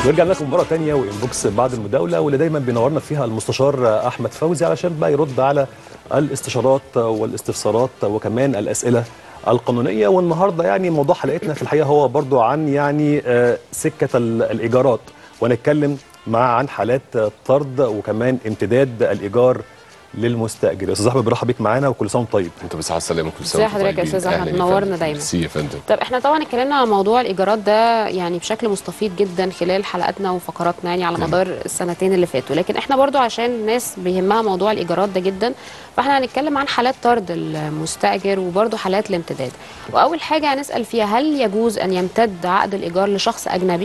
ورجعنا لكم مره تانية وانبوكس بعد المداوله واللي دايما بينورنا فيها المستشار احمد فوزي علشان بقى يرد على الاستشارات والاستفسارات وكمان الاسئله القانونيه والنهارده يعني موضوع حلقتنا في الحقيقه هو برضو عن يعني آه، سكه ال- الايجارات ونتكلم مع عن حالات طرد وكمان امتداد الايجار للمستاجر يا استاذ احمد برحب بيك معانا وكل سنه وانت طيب انت بس على السلامه كل ازي سنه وانتم حضرتك يا طيبين. أستاذ أحمد؟ أهلا يا نورنا فندم. دايما. ميرسي يا فندم طب احنا طبعا اتكلمنا عن موضوع الايجارات ده يعني بشكل مستفيض جدا خلال حلقاتنا وفقراتنا يعني على تمام. مدار السنتين اللي فاتوا لكن احنا برضو عشان الناس بيهمها موضوع الايجارات ده جدا فاحنا هنتكلم عن حالات طرد المستاجر وبرضو حالات الامتداد واول حاجه هنسال فيها هل يجوز ان يمتد عقد الايجار لشخص اجنبي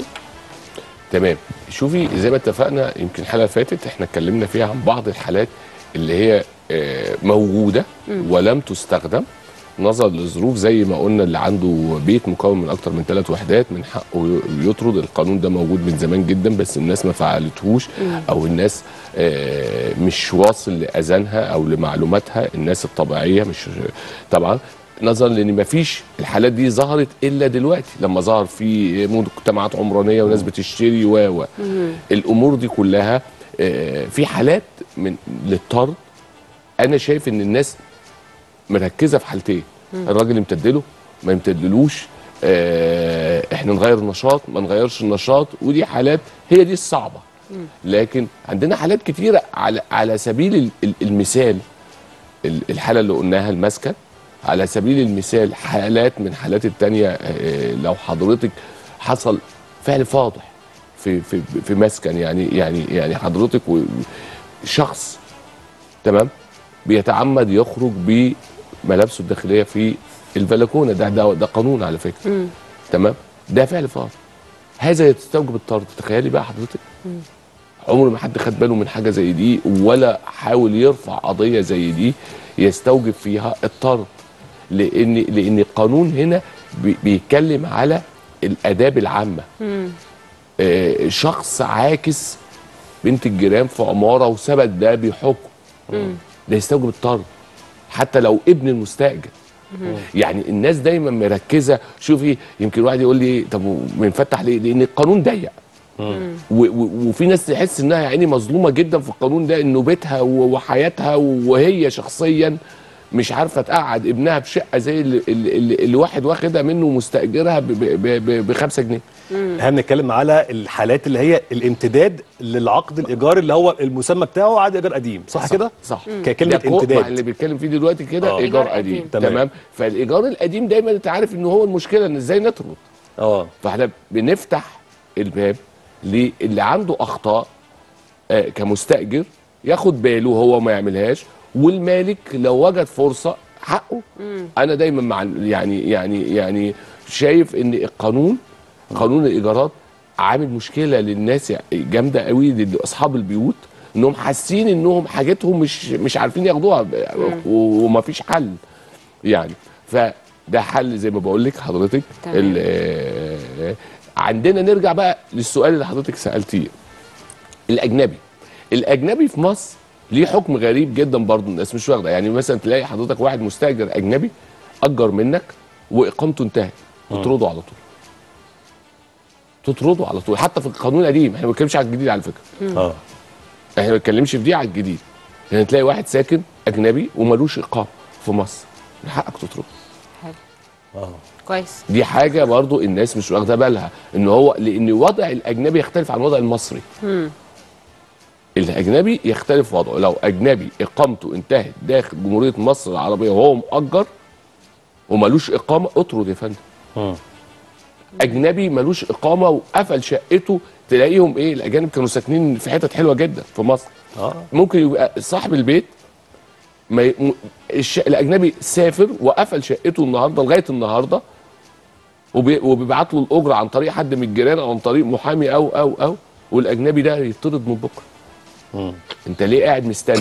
تمام شوفي زي ما اتفقنا يمكن الحلقه اللي فاتت احنا اتكلمنا فيها عن بعض الحالات اللي هي آه، موجوده ولم تستخدم نظرا لظروف زي ما قلنا اللي عنده بيت مكون من اكتر من ثلاث وحدات من حقه يطرد القانون ده موجود من زمان جدا بس الناس ما فعلتهوش او الناس آه، مش واصل لاذانها او لمعلوماتها الناس الطبيعيه مش طبعا نظرا لان ما فيش الحالات دي ظهرت الا دلوقتي لما ظهر في مجتمعات عمرانيه وناس بتشتري و و الامور دي كلها آه، في حالات من للطرد انا شايف ان الناس مركزه في حالتين الراجل يمتدله ما يمتدلوش آه، احنا نغير النشاط ما نغيرش النشاط ودي حالات هي دي الصعبه لكن عندنا حالات كتيره على على سبيل ال- ال- المثال ال- الحاله اللي قلناها المسكن على سبيل المثال حالات من حالات التانية آه، لو حضرتك حصل فعل فاضح في في في مسكن يعني يعني يعني حضرتك و- شخص تمام بيتعمد يخرج بملابسه الداخليه في البلكونه ده ده, ده قانون على فكره تمام ده فعل فاضح هذا يستوجب الطرد تخيلي بقى حضرتك عمر ما حد خد باله من حاجه زي دي ولا حاول يرفع قضيه زي دي يستوجب فيها الطرد لان لان القانون هنا بي- بيتكلم على الاداب العامه آه، شخص عاكس بنت الجيران في عماره وثبت ده بحكم ده يستوجب الطرد حتى لو ابن المستاجر يعني الناس دايما مركزه شوفي يمكن واحد يقول لي طب بنفتح ليه؟ لان القانون ضيق و- و- وفي ناس تحس انها يعني مظلومه جدا في القانون ده انه بيتها و- وحياتها وهي شخصيا مش عارفه تقعد ابنها في شقه زي اللي, اللي, اللي واحد واخدها منه ومستاجرها ب 5 جنيه احنا بنتكلم على الحالات اللي هي الامتداد للعقد الايجار اللي هو المسمى بتاعه عقد ايجار قديم صح, كده صح ككلمه ده كو- مع امتداد اللي بيتكلم فيه دلوقتي كده آه. ايجار إيجار قديم قديم. تمام. تمام فالايجار القديم دايما انت عارف ان هو المشكله ان ازاي نطرد اه فاحنا بنفتح الباب للي عنده اخطاء آه، كمستاجر ياخد باله هو ما يعملهاش والمالك لو وجد فرصه حقه انا دايما مع يعني يعني يعني شايف ان القانون قانون الايجارات عامل مشكله للناس جامده قوي لاصحاب البيوت انهم حاسين انهم حاجتهم مش مش عارفين ياخدوها و- ومفيش حل يعني فده حل زي ما بقول لك حضرتك تمام. ال- آه، عندنا نرجع بقى للسؤال اللي حضرتك سالتيه الاجنبي الاجنبي في مصر ليه حكم غريب جدا برضه الناس مش واخده يعني مثلا تلاقي حضرتك واحد مستاجر اجنبي اجر منك واقامته انتهت تطرده على طول تطرده على طول حتى في القانون القديم احنا ما بنتكلمش على الجديد على فكره اه احنا ما بنتكلمش في دي على الجديد يعني تلاقي واحد ساكن اجنبي وملوش اقامه في مصر من حقك تطرده حلو اه كويس دي حاجه برضو الناس مش واخده بالها ان هو لان وضع الاجنبي يختلف عن الوضع المصري الاجنبي يختلف وضعه لو اجنبي اقامته انتهت داخل جمهوريه مصر العربيه وهو مؤجر وملوش اقامه اطرد يا فندم مم. اجنبي ملوش اقامه وقفل شقته تلاقيهم ايه الاجانب كانوا ساكنين في حتت حلوه جدا في مصر اه ممكن يبقى صاحب البيت ما ي... م- الش... الاجنبي سافر وقفل شقته النهارده لغايه النهارده وبي... وبيبعت له الاجره عن طريق حد من الجيران او عن طريق محامي او او او والاجنبي ده يطرد من بكره مم. انت ليه قاعد مستني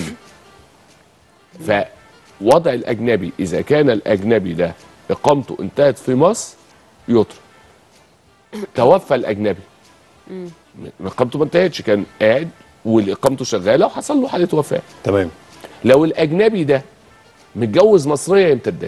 فوضع الاجنبي اذا كان الاجنبي ده اقامته انتهت في مصر يطرد توفى الاجنبي اقامته ما انتهتش كان قاعد واقامته شغاله وحصل له حاله وفاه تمام لو الاجنبي ده متجوز مصريه يمتد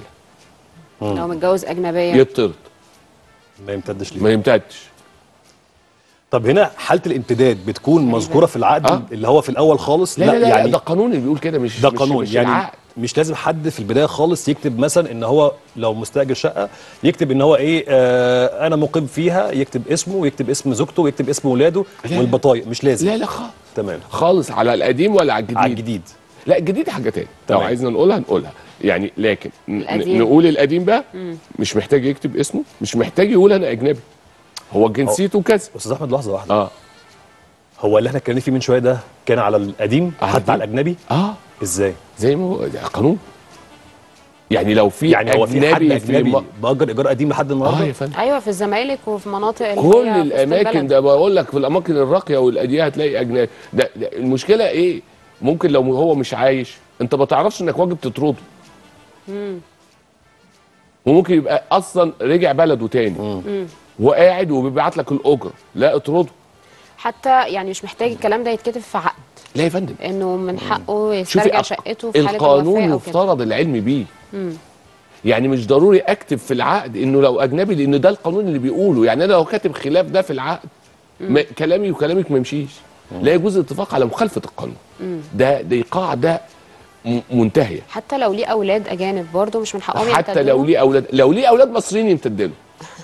لها لو متجوز اجنبيه يطرد ما يمتدش ليه ما يمتدش طب هنا حاله الامتداد بتكون مذكوره في العقد آه. اللي هو في الاول خالص لا لا, لا, يعني ده قانون اللي بيقول كده مش ده مش- قانون مش يعني العقد. مش لازم حد في البدايه خالص يكتب مثلا ان هو لو مستاجر شقه يكتب ان هو ايه آه انا مقيم فيها يكتب اسمه ويكتب اسم زوجته ويكتب اسم ولاده لا. والبطايق مش لازم لا لا خالص تمام خالص على القديم ولا على الجديد على الجديد لا الجديد حاجه تاني لو تمام. عايزنا نقولها نقولها يعني لكن ن- القديم. نقول القديم بقى مش محتاج يكتب اسمه مش محتاج يقول انا اجنبي هو جنسيته كذا استاذ احمد لحظه واحده اه هو اللي احنا اتكلمنا فيه من شويه ده كان على القديم على حتى على القديم. الاجنبي اه ازاي زي ما هو ده قانون يعني لو في يعني هو في حد أجنبي اجنبي م- باجر ايجار قديم لحد اه النهارده يا فندم ايوه في الزمالك وفي مناطق اللي كل هي في وسط الاماكن البلد. ده بقول لك في الاماكن الراقيه والاديه هتلاقي اجنبي ده, ده المشكله ايه ممكن لو هو مش عايش انت ما تعرفش انك واجب تطرده وممكن يبقى اصلا رجع بلده تاني وقاعد وبيبعت لك الاجره لا اطرده حتى يعني مش محتاج الكلام ده يتكتب في عقد لا يا فندم انه من حقه شوفي يسترجع أق- شقته في حاله القانون الوفاه او كده يفترض العلم بيه يعني مش ضروري اكتب في العقد انه لو اجنبي لان ده القانون اللي بيقوله يعني انا لو كاتب خلاف ده في العقد ما كلامي وكلامك ما يمشيش لا يجوز الاتفاق على مخالفه القانون ده دي قاعده م- منتهيه حتى لو ليه اولاد اجانب برضه مش من حقهم حتى يمتدوا لو ليه اولاد لو ليه اولاد مصريين يمتد له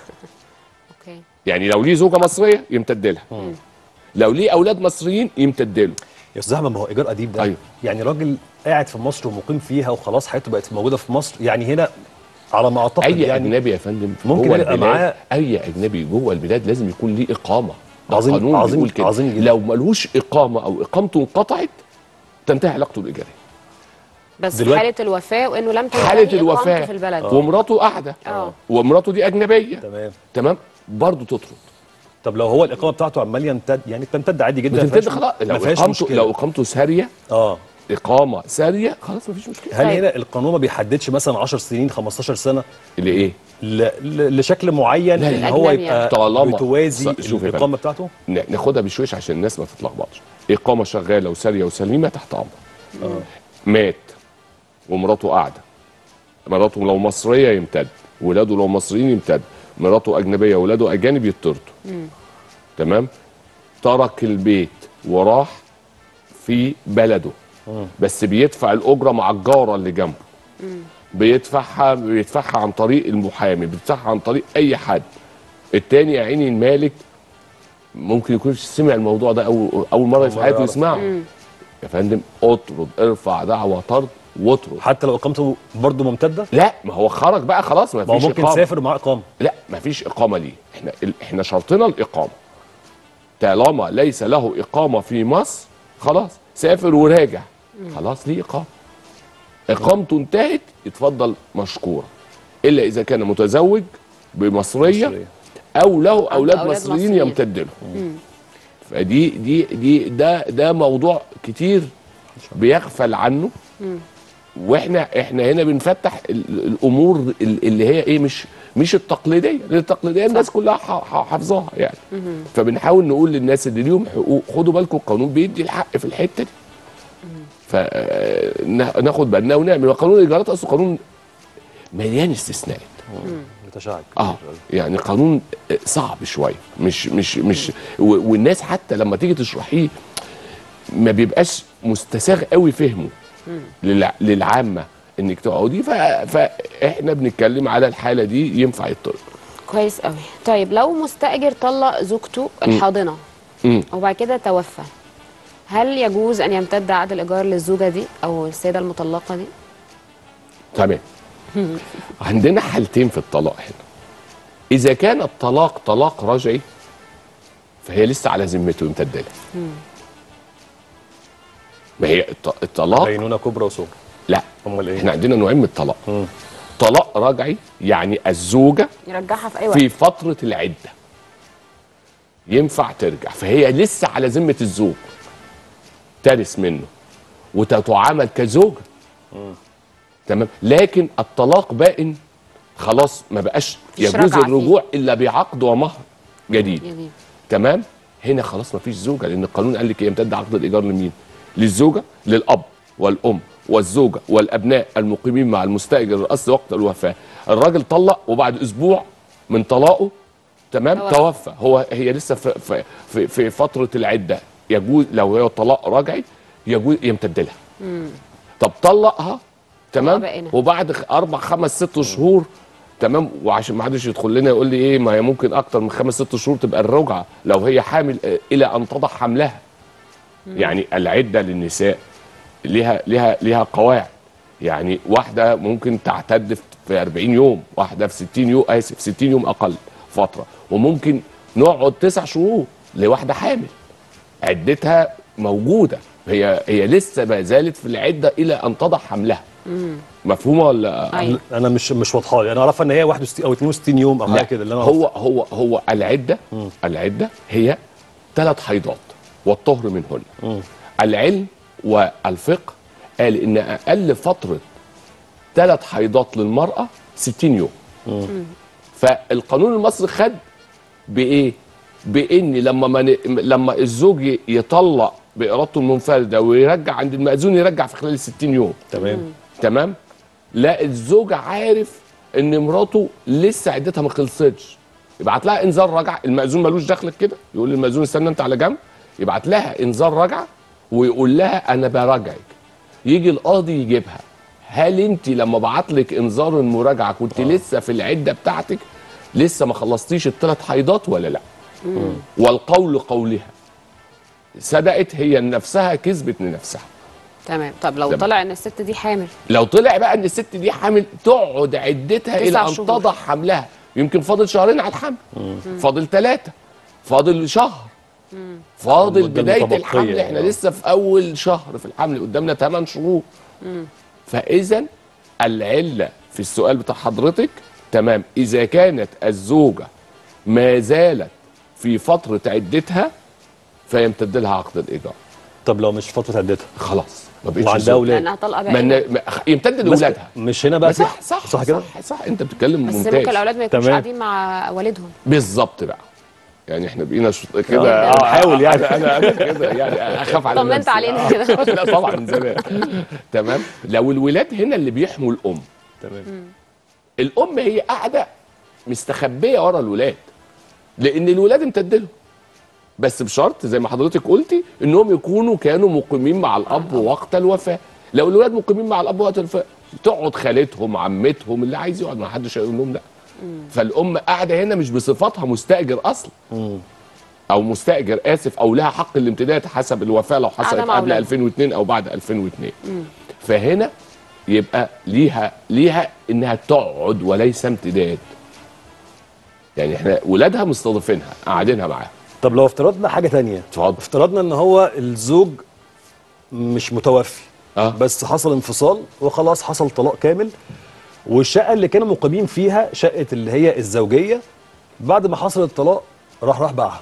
اوكي يعني لو ليه زوجه مصريه يمتد لها لو ليه اولاد مصريين يمتد له يا استاذ احمد ما هو ايجار قديم ده أيوه. يعني راجل قاعد في مصر ومقيم فيها وخلاص حياته بقت موجوده في مصر يعني هنا على ما اعتقد اي يعني اجنبي يا فندم ممكن جوه يبقى البلاد معاه- اي اجنبي جوه البلاد لازم يكون ليه اقامه ده عظيم- القانون عظيم- بيقول كده عظيم جدا. لو ملوش اقامه او اقامته انقطعت تنتهي علاقته الايجاريه بس في دلوقتي- حاله الوفاه وانه لم تنتهي حاله إقامته الوفاه في البلد ومراته قاعده اه. ومراته دي اجنبيه تمام تمام برضه تطرد طب لو هو الاقامه بتاعته عمال يمتد يعني بتمتد عادي جدا ما بتمتد فيهاش- خلاص ما لو فيهاش اقامته مشكله لو اقامته ساريه اه اقامه ساريه خلاص مفيش مشكله هل طيب. هنا القانون ما بيحددش مثلا 10 سنين 15 سنه اللي ايه ل... ل... لشكل معين لا، ان لا. هو أجنبي يبقى يعني. طالما- بتوازي ص- شوف يا الاقامه بتاعته ن- ناخدها بشويش عشان الناس ما تتلخبطش اقامه شغاله وساريه وسليمه تحت امر مات ومراته قاعده مراته لو مصريه يمتد ولاده لو مصريين يمتد مراته اجنبيه ولاده اجانب يطردوا تمام ترك البيت وراح في بلده بس بيدفع الاجره مع الجاره اللي جنبه بيدفعها بيدفعها عن طريق المحامي بيدفعها عن طريق اي حد التاني يا عيني المالك ممكن يكون سمع الموضوع ده اول اول مره في مرة حياته يعرف. يسمعه يا فندم اطرد ارفع دعوى طرد واطرد حتى لو اقامته برضه ممتده لا ما هو خرج بقى خلاص ما ما هو فيش ممكن اقامه يسافر ومعاه اقامه لا ما فيش اقامه ليه احنا ال- احنا شرطنا الاقامه طالما ليس له اقامه في مصر خلاص سافر وراجع خلاص ليه اقامه اقامته انتهت يتفضل مشكورا الا اذا كان متزوج بمصريه مصرية. او له اولاد, أولاد مصريين مصريين. يمتد لهم فدي دي دي ده ده موضوع كتير بيغفل عنه واحنا احنا هنا بنفتح ال- الامور ال- اللي هي ايه مش مش التقليديه لان التقليديه الناس كلها ح- ح- حافظاها يعني فبنحاول نقول للناس اللي ليهم حقوق خدوا بالكم القانون بيدي الحق في الحته دي فناخد بالنا ونعمل وقانون الايجارات اصله قانون مليان استثناءات متشعب اه يعني قانون صعب شويه مش مش مش و- والناس حتى لما تيجي تشرحيه ما بيبقاش مستساغ قوي فهمه للع- للعامه انك تقعدي ف- فاحنا بنتكلم على الحاله دي ينفع يطلق كويس قوي طيب لو مستاجر طلق زوجته الحاضنه مم. وبعد كده توفى هل يجوز ان يمتد عقد الايجار للزوجه دي او السيده المطلقه دي تمام عندنا حالتين في الطلاق هنا اذا كان الطلاق طلاق رجعي فهي لسه على ذمته يمتد لها ما هي الط- الطلاق بينونه كبرى وصغرى لا امال ايه احنا عندنا نوعين من الطلاق مم. طلاق رجعي يعني الزوجه يرجعها في اي وقت في فتره العده ينفع ترجع فهي لسه على ذمه الزوج ترث منه وتتعامل كزوجه تمام لكن الطلاق بائن خلاص ما بقاش مفيش يجوز رجعة فيه. الرجوع الا بعقد ومهر جديد جميل. تمام هنا خلاص ما فيش زوجه لان القانون قال لك يمتد عقد الايجار لمين للزوجه للاب والام والزوجه والابناء المقيمين مع المستاجر الاصلي وقت الوفاه الراجل طلق وبعد اسبوع من طلاقه تمام توفى. توفى هو هي لسه في في في, في فتره العده يجوز لو هي طلاق رجعي يجوز يمتد لها طب طلقها تمام بقينا. وبعد خ- اربع خمس ست شهور تمام وعشان ما حدش يدخل لنا يقول لي ايه ما هي ممكن اكتر من خمس ست شهور تبقى الرجعه لو هي حامل آه، الى ان تضع حملها يعني العده للنساء ليها ليها ليها قواعد يعني واحده ممكن تعتد في 40 يوم واحده في 60 يوم اسف 60 يوم اقل فتره وممكن نقعد تسع شهور لواحده حامل عدتها موجوده هي هي لسه ما زالت في العده الى ان تضع حملها مفهومه ولا أيوة. انا مش مش واضحه لي انا اعرفها ان هي 61 او 62 يوم او لا حاجه كده اللي انا هو هو هو العده العده هي ثلاث حيضات والطهر منهن العلم والفقه قال ان اقل فتره ثلاث حيضات للمراه 60 يوم فالقانون المصري خد بايه بان لما من لما الزوج ي- يطلق بارادته المنفرده ويرجع عند المأذون يرجع في خلال ال 60 يوم تمام تمام لا الزوج عارف ان مراته لسه عدتها ما خلصتش يبعت لها انذار رجعه المأذون ملوش دخل في كده يقول للمأذون استنى انت على جنب يبعت لها انذار رجعه ويقول لها انا براجعك يجي القاضي يجيبها هل انت لما بعت لك انذار المراجعه كنت آه. لسه في العده بتاعتك لسه ما خلصتيش الثلاث حيضات ولا لا والقول قولها صدقت هي نفسها كذبت لنفسها تمام طب لو تمام. طلع ان الست دي حامل لو طلع بقى ان الست دي حامل تقعد عدتها تسع الى ان شهور. تضع حملها يمكن فاضل شهرين على الحمل فاضل ثلاثه فاضل شهر فاضل المدة بدايه المتبقية الحمل احنا يعني. لسه في اول شهر في الحمل قدامنا 8 شهور فاذا العله في السؤال بتاع حضرتك تمام اذا كانت الزوجه ما زالت في فتره عدتها فيمتد لها عقد الايجار طب لو مش فتره عدتها خلاص ما بقتش وعندها زوجة. اولاد لانها طلقه ما بقى ن- ما- يمتد بس لاولادها مش هنا بقى صح صح صح كده صح, صح انت بتتكلم بس ممتاز ممكن الاولاد ما يكونوش تمام. قاعدين مع والدهم بالظبط بقى يعني احنا بقينا شط... كده آه، بحاول يعني. انا انا كده يعني اخاف على طمنت نفسي. علينا آه. كده. لا طبعا من زمان تمام لو الولاد هنا اللي بيحموا الام تمام الام هي قاعده مستخبيه ورا الولاد لان الولاد امتد لهم بس بشرط زي ما حضرتك قلتي انهم يكونوا كانوا مقيمين مع الاب وقت الوفاه لو الولاد مقيمين مع الاب وقت الوفاه تقعد خالتهم عمتهم اللي عايز يقعد ما حدش هيقول لهم لا فالام قاعده هنا مش بصفتها مستاجر اصلا او مستاجر اسف او لها حق الامتداد حسب الوفاه لو حصلت قاعدة مع قبل أولادها. 2002 او بعد 2002 فهنا يبقى ليها ليها انها تقعد وليس امتداد يعني احنا ولادها مستضيفينها قاعدينها معاها طب لو افترضنا حاجه تانية اتفضل افترضنا ان هو الزوج مش متوفي اه بس حصل انفصال وخلاص حصل طلاق كامل والشقه اللي كانوا مقيمين فيها شقه اللي هي الزوجيه بعد ما حصل الطلاق راح راح باعها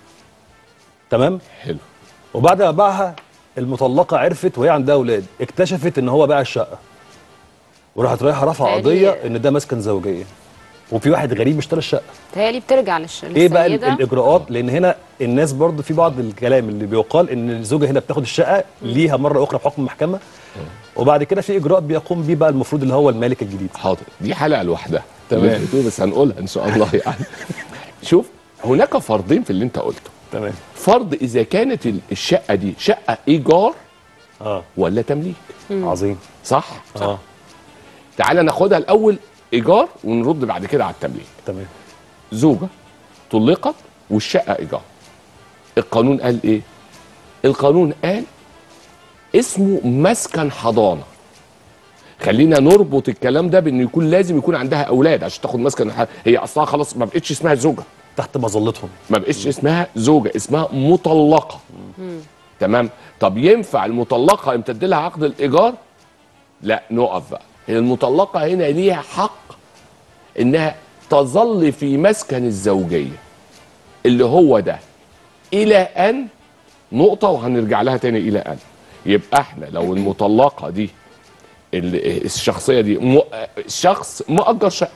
تمام حلو وبعد ما باعها المطلقه عرفت وهي عندها اولاد اكتشفت ان هو باع الشقه وراحت رايحه رافعه تهيألي- قضيه ان ده مسكن زوجيه وفي واحد غريب اشترى الشقه تهيألي بترجع للش... ايه بقى ال- للسيدة. الاجراءات لان هنا الناس برضو في بعض الكلام اللي بيقال ان الزوجه هنا بتاخد الشقه ليها مره اخرى بحكم المحكمه وبعد كده في اجراء بيقوم بيه بقى المفروض اللي هو المالك الجديد حاضر دي حلقه لوحدها تمام. اللي بتقول بس هنقولها ان شاء الله يعني شوف هناك فرضين في اللي انت قلته تمام فرض اذا كانت ال- الشقه دي شقه ايجار اه ولا تمليك عظيم صح اه تعالى ناخدها الاول ايجار ونرد بعد كده على التمليك تمام زوجة طلقت والشقة إيجار القانون قال إيه؟ القانون قال اسمه مسكن حضانة خلينا نربط الكلام ده بأنه يكون لازم يكون عندها أولاد عشان تاخد مسكن ح- هي أصلا خلاص ما بقتش اسمها زوجة تحت مظلتهم ما بقتش اسمها زوجة اسمها مطلقة تمام طب ينفع المطلقة يمتد لها عقد الإيجار؟ لا نقف بقى هي المطلقة هنا ليها حق انها تظل في مسكن الزوجيه اللي هو ده الى ان نقطه وهنرجع لها تاني الى ان يبقى احنا لو المطلقه دي ال- الشخصيه دي م- شخص مؤجر شقه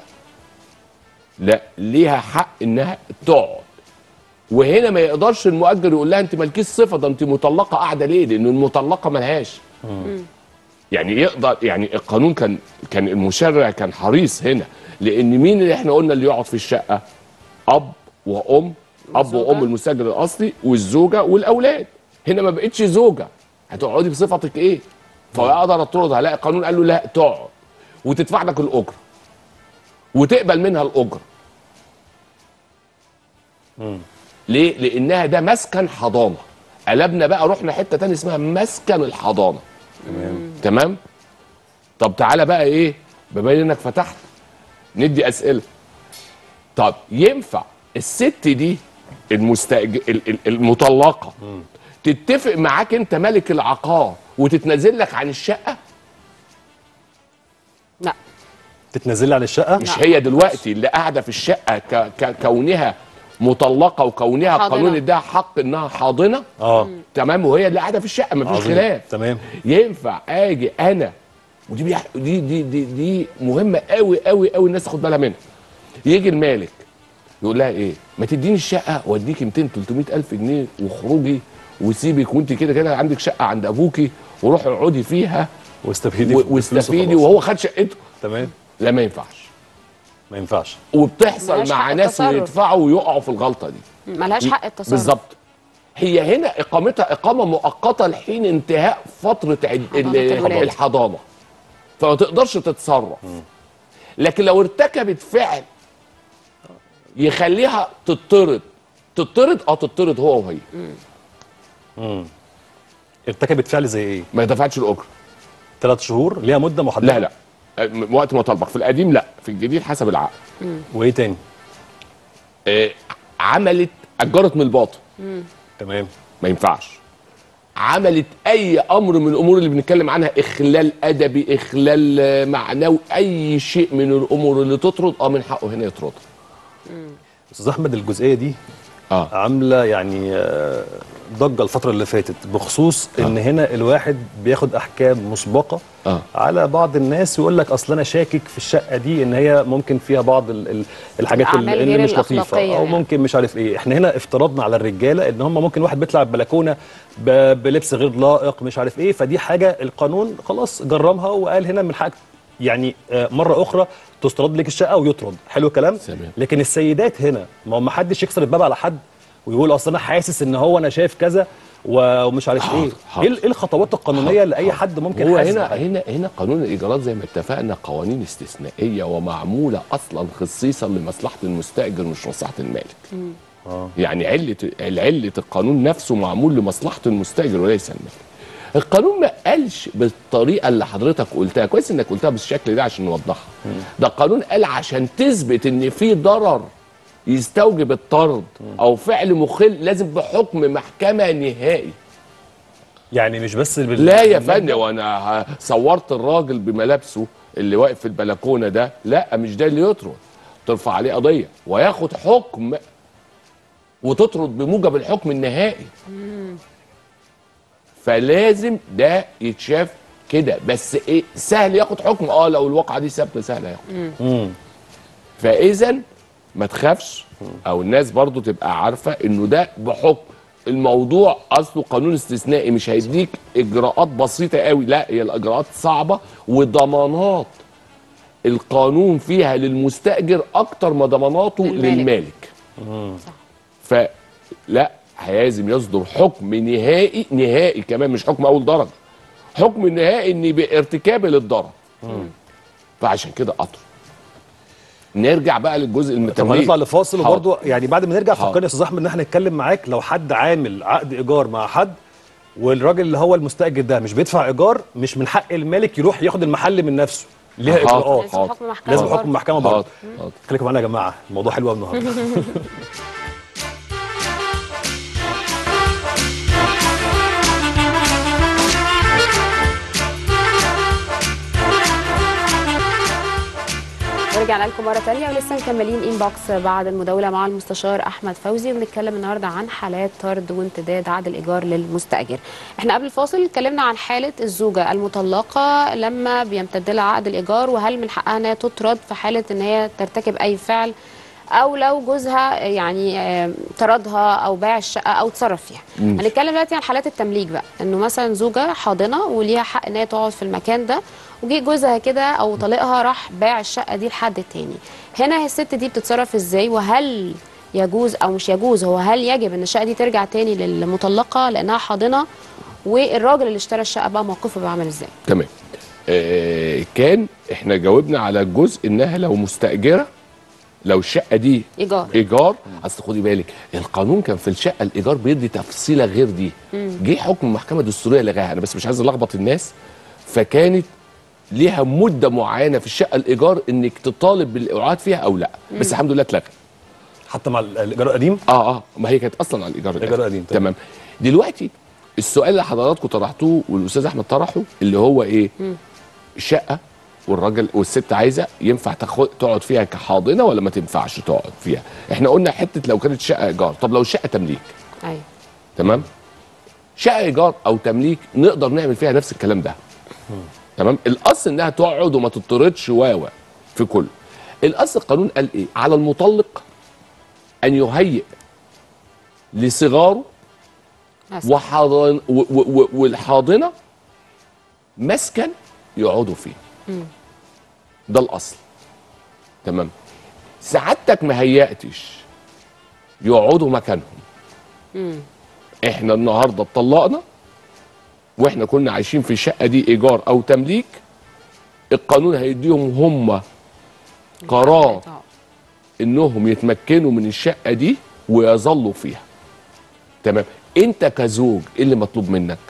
لا ليها حق انها تقعد وهنا ما يقدرش المؤجر يقول لها انت مالكيش صفه ده انت مطلقه قاعده ليه؟ لان المطلقه ملهاش يعني يقدر يعني القانون كان كان المشرع كان حريص هنا لان مين اللي احنا قلنا اللي يقعد في الشقه اب وام اب والزوجة. وام المستاجر الاصلي والزوجه والاولاد هنا ما بقتش زوجه هتقعدي بصفتك ايه فاقدر اطردها لا القانون قال له لا تقعد وتدفع لك الاجره وتقبل منها الاجره ليه لانها ده مسكن حضانه قلبنا بقى رحنا حته تانية اسمها مسكن الحضانه تمام تمام طب تعالى بقى ايه بما انك فتحت ندي اسئله طب ينفع الست دي المستأج... ال- ال- المطلقه تتفق معاك انت ملك العقار وتتنازل لك عن الشقه لا تتنزلي عن الشقه مش هي دلوقتي اللي قاعده في الشقه ك... ك... كونها مطلقه وكونها حاضنة. القانون اداها حق انها حاضنه اه تمام وهي اللي قاعده في الشقه مفيش عظيم. خلاف تمام ينفع اجي انا ودي بيح... دي دي دي دي مهمه قوي قوي قوي الناس تاخد بالها منها يجي المالك يقول لها ايه ما تديني الشقه واديكي 200 300 الف جنيه وخروجي وسيبك وانت كده كده عندك شقه عند ابوكي وروحي اقعدي فيها واستفيدي و... بالفلوس واستفيدي وخلاص. وهو خد شقته تمام لا ما ينفعش ما ينفعش وبتحصل ملهاش مع حق ناس التصرف. يدفعوا ويقعوا في الغلطه دي ملهاش حق التصرف بالظبط هي هنا اقامتها اقامه مؤقته لحين انتهاء فتره عد... حضانة ال- الولادة. الحضانه فما تقدرش تتصرف لكن لو ارتكبت فعل يخليها تطرد تطرد اه تطرد هو وهي ارتكبت فعل زي ايه ما دفعتش الاجره ثلاث شهور ليها مده محدده لا لا م- وقت ما طالبك في القديم لا في الجديد حسب العقد وايه تاني آه، عملت اجرت من الباطن تمام ما ينفعش عملت اي امر من الامور اللي بنتكلم عنها اخلال ادبي اخلال آه، معنوي اي شيء من الامور اللي تطرد اه من حقه هنا يطرد استاذ احمد الجزئيه دي اه عامله يعني آه، ضجه الفتره اللي فاتت بخصوص ان هنا الواحد بياخد احكام مسبقه آه. على بعض الناس يقول لك اصل انا شاكك في الشقه دي ان هي ممكن فيها بعض ال- ال- الحاجات الأعمال اللي غير مش لطيفه الأخلاقية او يعني. ممكن مش عارف ايه احنا هنا افترضنا على الرجاله ان هم ممكن واحد بيطلع البلكونه ب- بلبس غير لائق مش عارف ايه فدي حاجه القانون خلاص جرمها وقال هنا من حقك يعني آه، مره اخرى تسترد لك الشقه ويطرد حلو الكلام تمام. لكن السيدات هنا ما هو ما حدش يكسر الباب على حد ويقول اصل انا حاسس ان هو انا شايف كذا و- ومش عارف حاضر، ايه حاضر. ايه ال- إيه الخطوات القانونيه اللي اي حد ممكن هو يحاسب هنا حد؟ هنا هنا قانون الايجارات زي ما اتفقنا قوانين استثنائيه ومعموله اصلا خصيصا لمصلحه المستاجر مش مصلحه المالك آه. يعني عله علة القانون نفسه معمول لمصلحه المستاجر وليس المالك القانون ما قالش بالطريقه اللي حضرتك قلتها كويس انك قلتها بالشكل ده عشان نوضحها ده القانون قال عشان تثبت ان في ضرر يستوجب الطرد او فعل مخل لازم بحكم محكمه نهائي يعني مش بس بال... لا يا بالمادة. فندم وانا ه- صورت الراجل بملابسه اللي واقف في البلكونه ده لا مش ده اللي يطرد ترفع عليه قضيه وياخد حكم وتطرد بموجب الحكم النهائي فلازم ده يتشاف كده بس ايه سهل ياخد حكم اه لو الواقعه دي ثابته سهل ياخد مم. فاذا ما تخافش او الناس برضو تبقى عارفه انه ده بحكم الموضوع اصله قانون استثنائي مش هيديك اجراءات بسيطه قوي لا هي الاجراءات صعبه وضمانات القانون فيها للمستاجر اكتر ما ضماناته للمالك. للمالك صح. فلا لازم يصدر حكم نهائي نهائي كمان مش حكم اول درجه حكم نهائي ان بارتكاب للضرر فعشان كده قطر نرجع بقى للجزء طب المتميز هنطلع لفاصل حاضر. وبرضه يعني بعد ما نرجع حاضر. فكرني يا استاذ احمد ان احنا نتكلم معاك لو حد عامل عقد ايجار مع حد والراجل اللي هو المستاجر ده مش بيدفع ايجار مش من حق المالك يروح ياخد المحل من نفسه ليها حاضر. اجراءات لازم حاضر. حكم محكمة لازم برضه. حكم محكمه برضه حاضر حاضر. خليكم معانا يا جماعه الموضوع حلو قوي النهارده ورجعنا لكم مره ثانيه ولسه مكملين انبوكس بعد المداوله مع المستشار احمد فوزي وبنتكلم النهارده عن حالات طرد وامتداد عقد الايجار للمستاجر. احنا قبل الفاصل اتكلمنا عن حاله الزوجه المطلقه لما بيمتد لها عقد الايجار وهل من حقها انها تطرد في حاله ان هي ترتكب اي فعل او لو جوزها يعني آه، طردها او باع الشقه او تصرف فيها هنتكلم دلوقتي عن حالات التمليك بقى انه مثلا زوجه حاضنه وليها حق ان هي تقعد في المكان ده وجي جوزها كده او طليقها راح باع الشقه دي لحد تاني هنا الست دي بتتصرف ازاي وهل يجوز او مش يجوز هو هل يجب ان الشقه دي ترجع تاني للمطلقه لانها حاضنه والراجل اللي اشترى الشقه بقى موقفه بيبقى عامل ازاي تمام آه كان احنا جاوبنا على الجزء انها لو مستاجره لو الشقه دي ايجار ايجار اصل خدي بالك القانون كان في الشقه الايجار بيدي تفصيله غير دي جه حكم المحكمه الدستوريه لغاها انا بس مش عايز الخبط الناس فكانت ليها مده معينه في الشقه الايجار انك تطالب بالايعاد فيها او لا بس الحمد لله اتلغى حتى مع ال- الايجار القديم اه اه ما هي كانت اصلا على الايجار الإيجار القديم، تمام. تمام دلوقتي السؤال اللي حضراتكم طرحتوه والاستاذ احمد طرحه اللي هو ايه الشقه والراجل والست عايزه ينفع تاخد تقعد فيها كحاضنه ولا ما تنفعش تقعد فيها احنا قلنا حته لو كانت شقه ايجار طب لو الشقه تمليك ايوه تمام شقه ايجار او تمليك نقدر نعمل فيها نفس الكلام ده تمام الاصل انها تقعد وما تطردش واوا في كل الاصل القانون قال ايه على المطلق ان يهيئ لصغاره مثلا. وحاضن و- و- و- والحاضنه مسكن يقعدوا فيه ده الاصل تمام سعادتك ما هيأتش يقعدوا مكانهم احنا النهارده اتطلقنا واحنا كنا عايشين في الشقه دي ايجار او تمليك القانون هيديهم هم قرار انهم يتمكنوا من الشقه دي ويظلوا فيها تمام انت كزوج ايه اللي مطلوب منك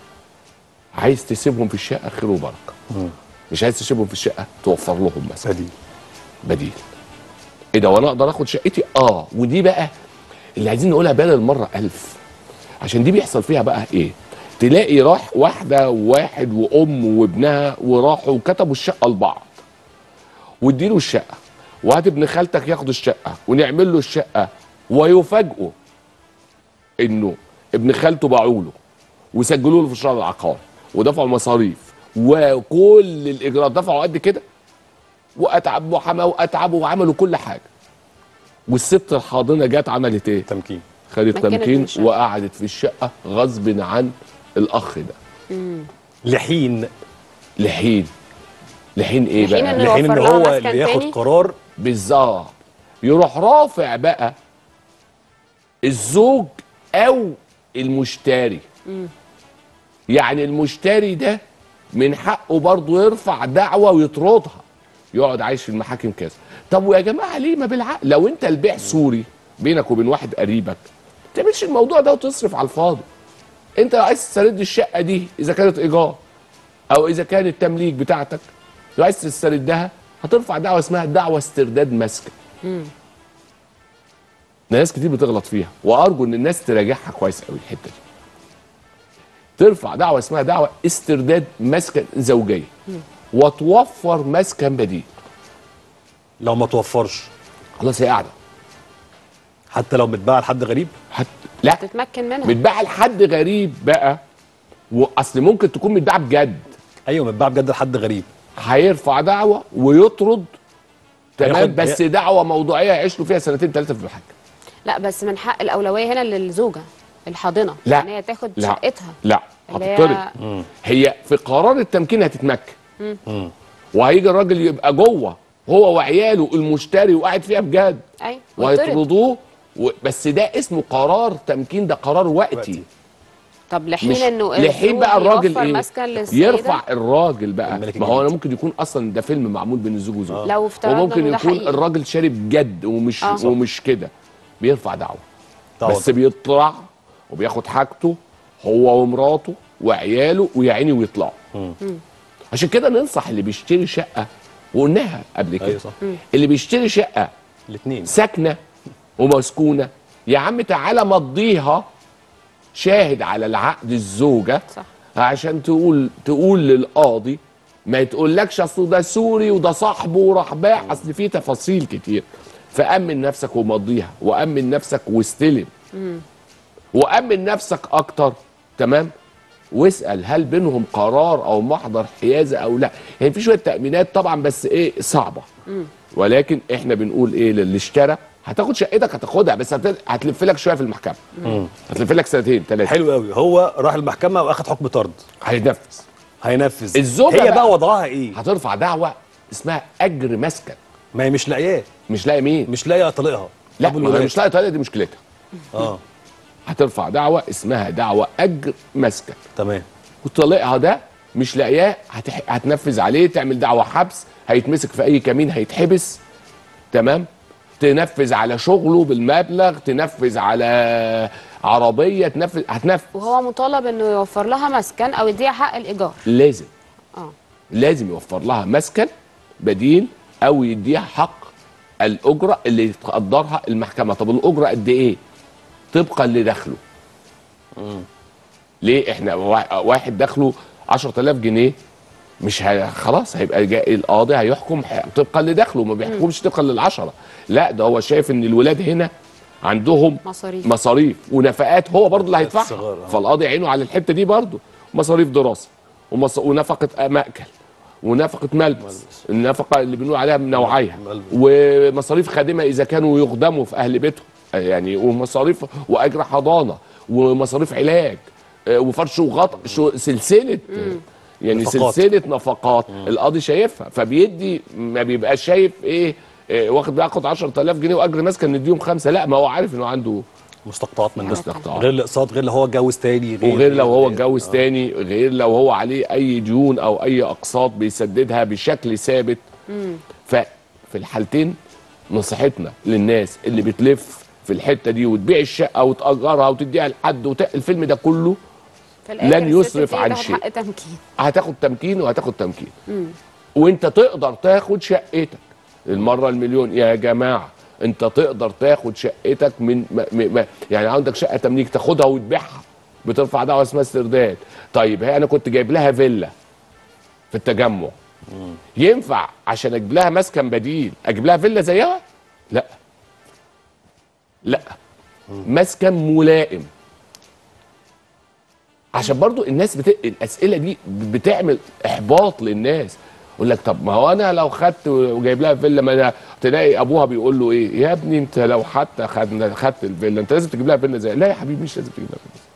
عايز تسيبهم في الشقه خير وبركه مش عايز تسيبهم في الشقه توفر لهم مثلا بديل بديل ايه ده وانا اقدر اخد شقتي اه ودي بقى اللي عايزين نقولها بدل المره ألف عشان دي بيحصل فيها بقى ايه تلاقي راح واحده وواحد وام وابنها وراحوا وكتبوا الشقه لبعض واديله الشقه وهات ابن خالتك ياخد الشقه ونعمل له الشقه ويفاجئوا انه ابن خالته باعوا له وسجلوا له في الشهر العقاري ودفعوا مصاريف وكل الاجراءات دفعوا قد كده واتعب وحما واتعبوا وعملوا كل حاجه والست الحاضنه جت عملت ايه؟ تمكين خدت مكنت من تمكين الشقة. وقعدت في الشقه غصب عن الاخ ده لحين لحين لحين ايه لحين بقى؟ إنه لحين ان يوفر لها هو مسكن اللي ياخد تاني؟ قرار بالظبط يروح رافع بقى الزوج او المشتري يعني المشتري ده من حقه برضه يرفع دعوه ويطردها يقعد عايش في المحاكم كذا طب ويا جماعه ليه ما بالعقل لو انت البيع سوري بينك وبين واحد قريبك ما تعملش الموضوع ده وتصرف على الفاضي انت لو عايز تسترد الشقه دي اذا كانت ايجار او اذا كانت تمليك بتاعتك لو عايز تستردها هترفع دعوه اسمها دعوه استرداد مسكن ناس كتير بتغلط فيها وارجو ان الناس تراجعها كويس قوي الحته دي ترفع دعوه اسمها دعوه استرداد مسكن زوجيه وتوفر مسكن بديل لو ما توفرش خلاص هي قاعده حتى لو متباع لحد غريب حت... لا تتمكن منها متباع لحد غريب بقى واصل ممكن تكون متباع بجد ايوه متباع بجد لحد غريب هيرفع دعوه ويطرد تمام هياخد- بس دعوه موضوعيه يعيش له فيها سنتين ثلاثه في المحاكم لا بس من حق الاولويه هنا للزوجه الحاضنه لا. ان هي تاخد لا. شقتها لا اللي هي- هتطرد هي في قرار التمكين هتتمكن وهيجي الراجل يبقى جوه هو وعياله المشتري وقاعد فيها بجد ايوه ويطرد. وهيطردوه و... بس ده اسمه قرار تمكين ده قرار وقتي وقتي. طب لحين مش انه لحين بقى الزوج الراجل يوفر ايه مسكن للسيدة؟ يرفع الراجل بقى الملك ما هو انا الجديد. ممكن يكون اصلا ده فيلم معمول بين الزوج وزوجها لو افترضنا وممكن إنه ده يكون حقيقي. الراجل شاري بجد ومش آه. ومش كده بيرفع دعوه طبعا. بس بيطلع وبياخد حاجته هو ومراته وعياله ويا عيني ويطلعوا عشان كده ننصح اللي بيشتري شقه وقلناها قبل كده أيوة صح. اللي بيشتري شقه الاثنين ساكنه ومسكونه يا عم تعالى مضيها شاهد على العقد الزوجه صح. عشان تقول تقول للقاضي ما يتقولكش اصل ده سوري وده صاحبه وراح باع اصل في تفاصيل كتير فامن نفسك ومضيها وامن نفسك واستلم وامن نفسك اكتر تمام واسال هل بينهم قرار او محضر حيازه او لا يعني في شويه تامينات طبعا بس ايه صعبه ولكن احنا بنقول ايه للي اشترى هتاخد شقتك هتاخدها بس هت- هتلف لك شويه في المحكمه هتلف لك سنتين ثلاثه حلو قوي هو راح المحكمه واخد حكم طرد هينفذ هينفذ الزوجة هي بقى. بقى وضعها ايه هترفع دعوه اسمها اجر مسكن ما هي مش لاقياه مش لاقي مين مش لاقيه طليقها لا طب ما هي الولاد؟ مش لاقي طريقه دي مشكلتها اه هترفع دعوه اسمها دعوه اجر مسكن تمام وطليقها ده مش لاقياه هتح... هتنفذ عليه تعمل دعوه حبس هيتمسك في اي كمين هيتحبس تمام تنفذ على شغله بالمبلغ تنفذ على عربيه تنفذ هتنفذ وهو مطالب انه يوفر لها مسكن او يديها حق الايجار لازم اه لازم يوفر لها مسكن بديل او يديها حق الاجره اللي تقدرها المحكمه طب الاجره قد ايه طبقا لدخله ليه احنا وا- واحد دخله 10000 جنيه مش ه... خلاص هيبقى جاي القاضي هيحكم ح- طبقا لدخله ما بيحكمش طبقا للعشرة لا ده هو شايف ان الولاد هنا عندهم مصاريف. مصاريف ونفقات هو برضه اللي الصغار، هيدفعها آه. فالقاضي عينه على الحته دي برضه مصاريف دراسه ومص... ونفقه مأكل ونفقه ملبس النفقه اللي بنقول عليها من نوعيها ملبس. ومصاريف خادمه اذا كانوا يخدموا في اهل بيتهم يعني ومصاريف واجر حضانه ومصاريف علاج آه، وفرش وغطاء شو سلسله يعني نفقات. سلسله نفقات القاضي شايفها فبيدي ما بيبقاش شايف ايه آه، واخد بياخد 10000 جنيه واجر مسكن نديهم خمسه لا ما هو عارف انه عنده مستقطعات من ده مستقطعات. غير الاقساط غير لو هو اتجوز تاني وغير لو هو اتجوز تاني غير لو هو عليه اي ديون او اي اقساط بيسددها بشكل ثابت ففي الحالتين نصيحتنا للناس اللي بتلف في الحته دي وتبيع الشقه وتاجرها وتديها لحد وت... الفيلم ده كله في الآخر لن الست يسرف دي عن تاخد شيء. حق تمكين هتاخد تمكين وهتاخد تمكين وانت تقدر تاخد شقتك المره المليون يا جماعه انت تقدر تاخد شقتك من م... م... م... يعني عندك شقه تمليك تاخدها وتبيعها بترفع دعوه اسمها استرداد طيب هي انا كنت جايب لها فيلا في التجمع ينفع عشان اجيب لها مسكن بديل اجيب لها فيلا زيها لا لا مسكن ملائم عشان برضو الناس بت... الاسئله دي بتعمل احباط للناس يقول لك طب ما هو انا لو خدت وجايب لها فيلا ما أنا تلاقي ابوها بيقول له ايه يا ابني انت لو حتى خدنا خدت الفيلا انت لازم تجيب لها فيلا زي لا يا حبيبي مش لازم تجيب لها فيلا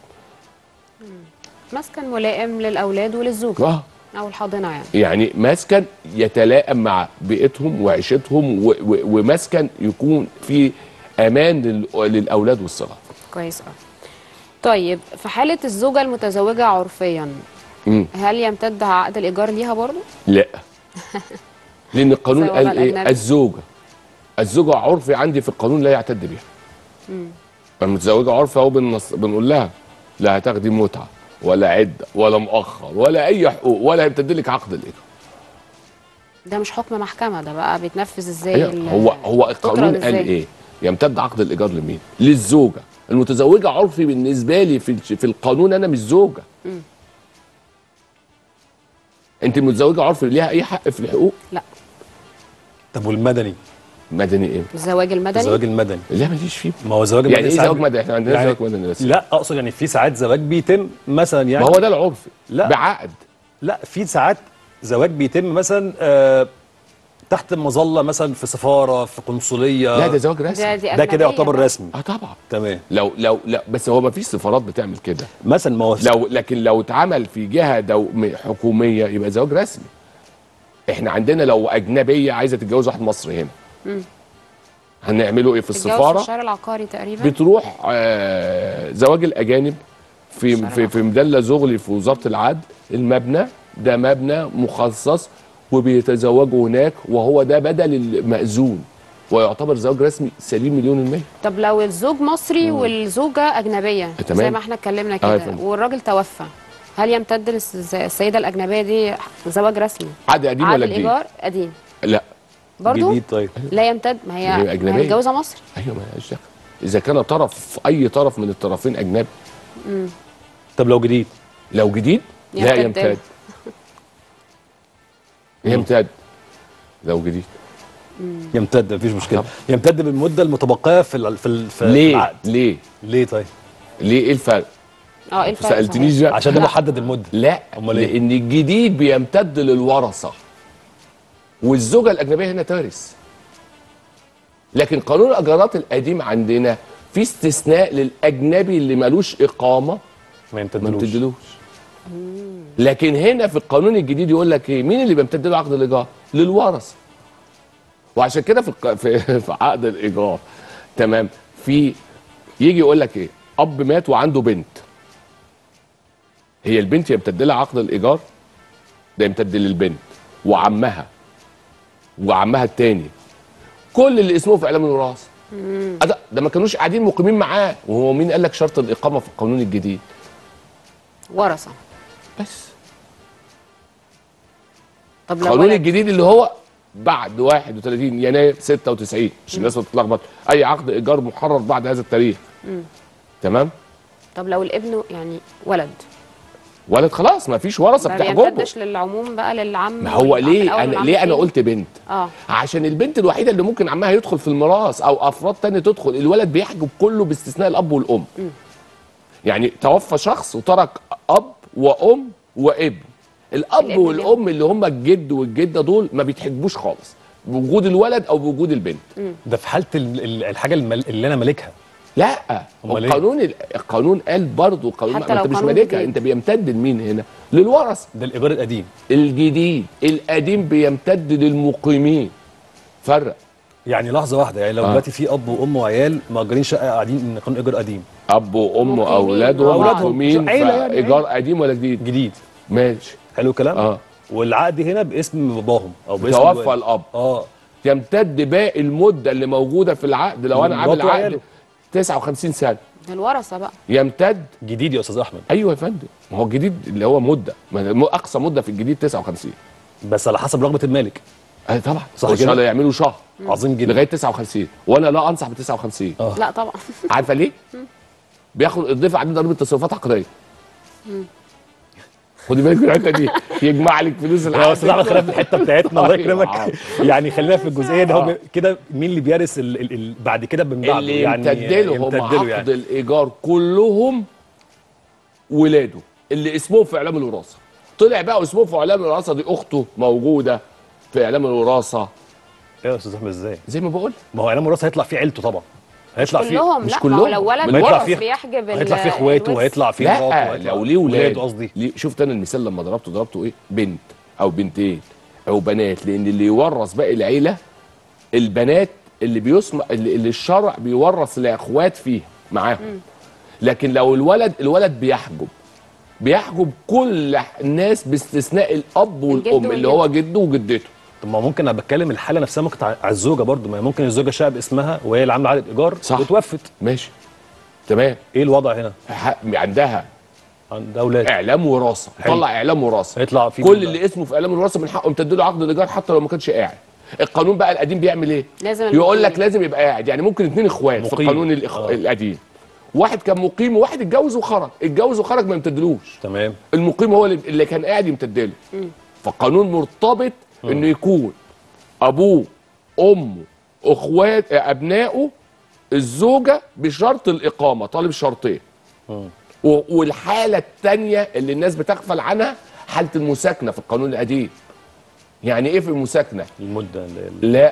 مسكن ملائم للاولاد وللزوج اه او الحاضنه يعني يعني مسكن يتلائم مع بيئتهم وعيشتهم و... و... ومسكن يكون فيه امان لل... للاولاد والصغار كويس قوي طيب في حاله الزوجه المتزوجه عرفيا مم. هل يمتد عقد الايجار ليها برضه لا لان القانون زي الوضع قال ايه الأجنبي. الزوجه الزوجه عرفي عندي في القانون لا يعتد بها المتزوجه عرفي اهو بنص... بنقول لها لا هتاخدي متعه ولا عده ولا مؤخر ولا اي حقوق ولا هيمتد لك عقد الايجار ده مش حكم محكمه ده بقى بيتنفذ ازاي أيوة. ال- هو هو تكرر القانون قال إزاي؟ ايه يمتد عقد الايجار لمين للزوجه المتزوجه عرفي بالنسبه لي في في القانون انا مش زوجه انت المتزوجه عرفي ليها اي حق في الحقوق لا طب والمدني مدني ايه الزواج المدني الزواج المدني لا ماليش فيه ما هو الزواج يعني المدني ايه ساعات- زواج مدني احنا عندنا يعني- زواج مدني بس لا اقصد يعني في ساعات زواج بيتم مثلا يعني ما هو ده العرفي لا. بعقد لا في ساعات زواج بيتم مثلا آه تحت مظله مثلا في سفاره في قنصليه لا ده زواج ده رسمي دي ده كده أجنبية يعتبر بقى. رسمي اه طبعا تمام لو لو لا بس هو ما فيش سفارات بتعمل كده مثلا ما هو لو لكن لو اتعمل في جهه دو م- حكوميه يبقى زواج رسمي احنا عندنا لو اجنبيه عايزه تتجوز واحد مصري هنا هنعمله ايه في الجواز في السفاره الشارع العقاري تقريبا بتروح آه زواج الاجانب في في في مدلة زغلي في وزاره العدل المبنى ده مبنى مخصص وبيتزوجوا هناك وهو ده بدل المأذون ويعتبر زواج رسمي سليم مليون المية طب لو الزوج مصري والزوجه اجنبيه تمام. زي ما احنا اتكلمنا آه كده يا فندم. والراجل توفى هل يمتد للسيده الاجنبيه دي زواج رسمي عقد قديم عقد ولا جديد؟ الايجار قديم لا برضو جديد طيب لا يمتد ما هي هي ما أجنبية. هي متجوزه مصري ايوه ما لهاش دخل اذا كان طرف اي طرف من الطرفين اجنبي طب لو جديد لو جديد لا يمتد. يمتد يمتد لو جديد يمتد مفيش مشكله طبعا. يمتد بالمده المتبقيه في ال- في ال- في ليه العقد ليه ليه طيب ليه ايه الفرق اه ايه الفرق سالتنيش صحيح؟ بقى عشان ده لا. محدد المده لا أمال إيه؟ لان الجديد بيمتد للورثه والزوجه الاجنبيه هنا ترث لكن قانون الاجارات القديم عندنا في استثناء للاجنبي اللي ملوش اقامه ما ما يمتدلوش بتدلوش لكن هنا في القانون الجديد يقول لك ايه مين اللي بيمتد له عقد الايجار للورثه وعشان كده في الق- في, في عقد الايجار تمام في يجي يقول لك ايه اب مات وعنده بنت هي البنت يمتد لها عقد الايجار ده يمتد للبنت وعمها وعمها التاني كل اللي اسمه في اعلام الوراثه ده, ده ما كانوش قاعدين مقيمين معاه وهو مين قال لك شرط الاقامه في القانون الجديد ورثه بس طب لو القانون ولد الجديد اللي هو بعد 31 يناير 96 مش الناس بتتلخبط اي عقد ايجار محرر بعد هذا التاريخ تمام طب لو الابن يعني ولد ولد خلاص ما فيش ورثه ما بتحجبه بيمتدش للعموم بقى للعم ما هو والعم ليه الأول انا والعم ليه انا التاني؟ قلت بنت اه عشان البنت الوحيده اللي ممكن عمها يدخل في الميراث او افراد تاني تدخل الولد بيحجب كله باستثناء الاب والام يعني توفى شخص وترك اب وام وابن الاب الابن والام اللي هم الجد والجده دول ما بيتحجبوش خالص بوجود الولد او بوجود البنت ده في حاله ال- ال- الحاجه المل- اللي انا مالكها لا أمال إيه؟ القانون القانون قال برضه قانون حتى ما لو انت مش قانون مالكها جديد. انت بيمتد لمين هنا للورث ده الايجار القديم الجديد القديم بيمتد للمقيمين فرق يعني لحظه واحده يعني لو آه. دلوقتي في اب وام وعيال مأجرين شقه قاعدين ان قانون ايجار قديم اب وام مقيمين. واولادهم وأولادهم. مقيمين عيلة يعني، ايجار قديم ولا جديد جديد ماشي حلو الكلام اه والعقد هنا باسم باباهم او باسم توفى الوالد. الاب اه يمتد باقي المده اللي موجوده في العقد لو انا عامل مراته عقد وعياله. 59 سنه الورثه بقى يمتد جديد يا استاذ احمد ايوه يا فندم ما هو الجديد اللي هو مده ما هو اقصى مده في الجديد 59 بس على حسب رغبه المالك اي طبعا صح ان شاء كده؟ الله يعملوا شهر عظيم جدا لغايه 59 وانا لا انصح ب 59 آه. لا طبعا عارفه ليه؟ بياخد الضيف عليه ضريبه تصرفات عقديه خدي بالك من الحته دي يجمع لك فلوس يا العقد استاذ احمد خلينا في الحته بتاعتنا الله أيوة. يكرمك يعني خلينا في الجزئيه دي هو آه. بي- كده مين اللي بيرث ال ال ال بعد كده من بعده اللي يعني يمتد لهم يمتد له عقد يعني الايجار كلهم ولاده اللي اسمهم في اعلام الوراثه طلع بقى اسمهم في اعلام الوراثه دي اخته موجوده في اعلام الوراثه ايه يا استاذ احمد ازاي زي ما بقول ما هو اعلام الوراثه هيطلع فيه عيلته طبعا هيطلع فيه كلهم مش لا ما كلهم. هو لو ولد ما يطلع ورث فيه- بيحجب ال- هيطلع فيه اخواته الورث. وهيطلع فيه لا مراته وهيطلع- لو ليه ولاد ولاده قصدي ليه شفت انا المثال لما ضربته ضربته ايه بنت او بنتين او بنات لان اللي يورث باقي العيله البنات اللي بيسمع اللي, اللي الشرع بيورث لاخوات فيه معاهم لكن لو الولد الولد بيحجب بيحجب كل الناس باستثناء الاب الجد والام اللي هو جده وجدته طب ما ممكن انا بتكلم الحاله نفسها ممكن على الزوجه برضو ما هي ممكن الزوجه شقه باسمها وهي اللي عامله عقد ايجار صح. وتوفت ماشي تمام ايه الوضع هنا ح- عندها عند اولاد اعلام وراثه حلو. طلع اعلام وراثه هيطلع في كل اللي اسمه في اعلام الوراثه من حقه يمتد له عقد الايجار حتى لو ما كانش قاعد القانون بقى القديم بيعمل ايه لازم يقول المقيم. لك لازم يبقى قاعد يعني ممكن اتنين اخوات في مقيم. القانون الإخ... آه. القديم واحد كان مقيم وواحد اتجوز وخرج اتجوز وخرج ما يمتدلوش تمام المقيم هو اللي, اللي كان قاعد يمتدله فالقانون مرتبط انه يكون ابوه امه اخوات ابنائه الزوجه بشرط الاقامه طالب شرطين و- والحاله الثانيه اللي الناس بتغفل عنها حاله المساكنه في القانون القديم يعني ايه في المساكنه المده اللي لا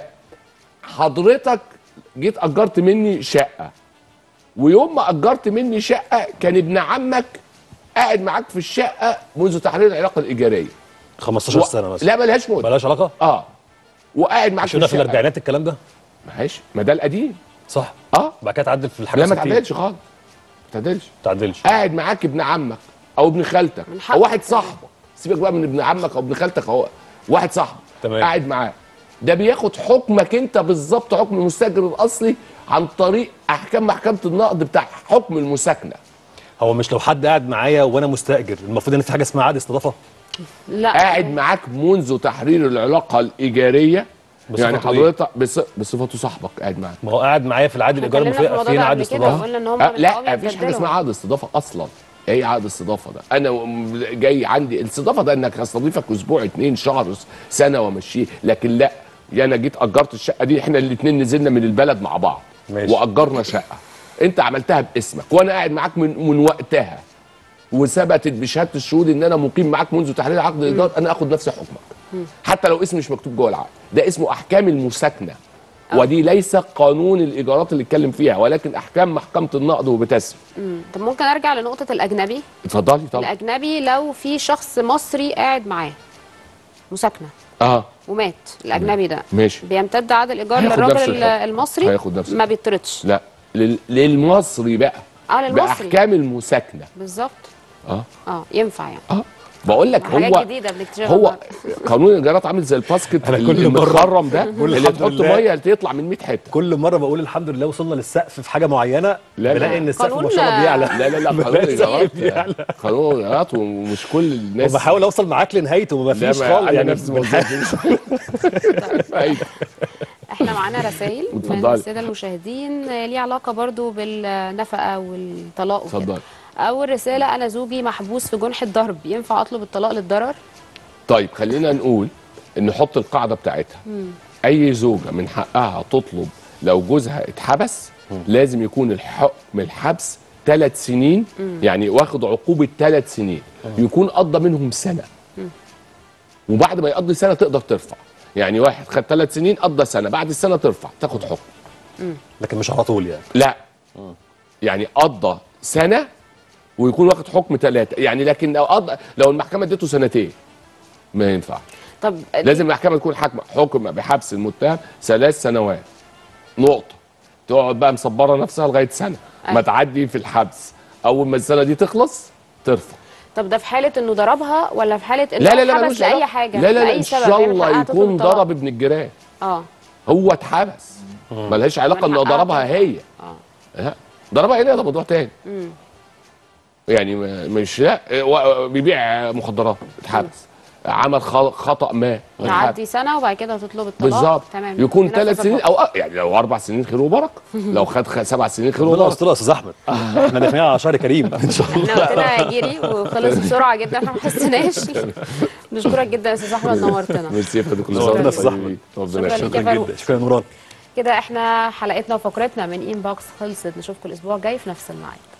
حضرتك جيت اجرت مني شقه ويوم ما اجرت مني شقه كان ابن عمك قاعد معاك في الشقه منذ تحرير العلاقه الايجاريه 15 سنه مثلا لا ملهاش مده بلاش علاقه اه وقاعد معاك مش في ده في الشقه الاربعينات الكلام ده ماشي ما ده القديم صح اه بعد كده تعدل في الحاجه لا ما 60. تعدلش خالص ما تعدلش ما تعدلش قاعد معاك ابن عمك او ابن خالتك من حقك. او واحد صاحبك سيبك بقى من ابن عمك او ابن خالتك هو واحد صاحبك تمام. قاعد معاه ده بياخد حكمك انت بالظبط حكم المستاجر الاصلي عن طريق احكام محكمه النقد بتاع حكم المساكنه هو مش لو حد قاعد معايا وانا مستاجر المفروض ان في حاجه اسمها عقد استضافه لا قاعد معاك منذ تحرير العلاقه الايجاريه بصفته يعني إيه؟ حضرتك بص... بصفته صاحبك قاعد معاك ما هو قاعد معايا في العقد الايجار اتكلمنا في المفروض الموضوع يبقى ده فين قبل عقد كده استضافه وقلنا ان هم أه من لا حقهم مفيش حاجه يبدلوا. اسمها عقد استضافه اصلا ايه عقد استضافه ده انا م- جاي عندي الاستضافه ده انك هستضيفك اسبوع اتنين شهر سنه وامشيه لكن لا يا انا جيت اجرت الشقه دي احنا الاتنين نزلنا من البلد مع بعض ماشي. واجرنا شقه انت عملتها باسمك وانا قاعد معاك من من وقتها وثبتت بشهاده الشهود ان انا مقيم معاك منذ تحرير عقد الايجار انا اخد نفس حكمك حتى لو اسمي مش مكتوب جوه العقد ده اسمه احكام المساكنه ودي ليس قانون الايجارات اللي اتكلم فيها ولكن احكام محكمه النقد وبتسري مم. طب ممكن ارجع لنقطه الاجنبي اتفضلي طبعا الاجنبي لو في شخص مصري قاعد معاه مساكنه اه ومات الاجنبي ده ماشي بيمتد عقد الايجار هياخد نفس للراجل الحكم. المصري هياخد نفس ما بيطردش لا لل... للمصري بقى اه للمصري باحكام المساكنه بالظبط اه اه ينفع يعني اه بقول لك حاجات هو جديده بنكتشفها هو النهاردة. قانون الايجارات عامل زي الباسكت أنا كل اللي مرة متخرم ده بقول اللي الحمد تحط لله. ميه تطلع من 100 حته كل مره بقول الحمد لله وصلنا للسقف في حاجه معينه لا، لا. بلاقي ان السقف ما قانون- شاء الله بيعلى لا لا لا قانون بلاقي السقف الايجارات بيعلى قانون الايجارات ومش كل الناس وبحاول اوصل معاك لنهايته وما لا فيش ما خالص انا يعني نفس الموضوع أيوة. احنا معانا رسائل من اتفضلي. الساده المشاهدين آه، ليها علاقه برضو بالنفقه والطلاق وكده اتفضلي اول رساله انا زوجي محبوس في جنح الضرب ينفع اطلب الطلاق للضرر طيب خلينا نقول نحط القاعده بتاعتها اي زوجه من حقها تطلب لو جوزها اتحبس لازم يكون الحكم الحبس ثلاث سنين يعني واخد عقوبه ثلاث سنين يكون قضى منهم سنه وبعد ما يقضي سنه تقدر ترفع يعني واحد خد ثلاث سنين قضى سنه بعد السنه ترفع تاخد حكم لكن مش على طول يعني لا يعني قضى سنه ويكون واخد حكم ثلاثه يعني لكن لو قضى لو المحكمه اديته سنتين ما ينفع طب لازم المحكمه تكون حاكمه حكم بحبس المتهم ثلاث سنوات نقطه تقعد بقى مصبره نفسها لغايه سنه ما أيوة. تعدي في الحبس اول ما السنه دي تخلص ترفع طب ده في حاله انه ضربها ولا في حاله انه لا لا لا حبس ملوش لاي علاقة. حاجه لا لا لا لاي ان سبب شاء هي من الله حقها تطلب يكون الطلاق. ضرب ابن الجيران اه هو اتحبس ملهاش علاقه من انه حقها ضربها تطلب. هي اه لا ضربها هنا ده موضوع تاني يعني ما- مش لا و- بيبيع مخدرات اتحبس عمل خ- خطا ما اتحبس. تعدي سنه وبعد كده تطلب الطلاق بالظبط تمام يكون بنفس ثلاث سنين الحكم. او أ- يعني لو اربع سنين خير وبركه لو خد خ- سبع سنين خير ربنا وبركه يستر يا استاذ احمد احنا داخلين على شهر كريم ان شاء الله احنا وقتنا جري وخلص بسرعه جدا احنا ما حسيناش نشكرك جدا يا استاذ احمد نورتنا ميرسي يا فندم كل نورتنا سنه يا أستاذ وأنتم أحمد. طيبين. شكراً ربنا ليك. يخليك شكرا فاروق. جدا شكرا يا نوران كده احنا حلقتنا وفقرتنا من انبوكس خلصت نشوفكم الاسبوع الجاي في نفس الميعاد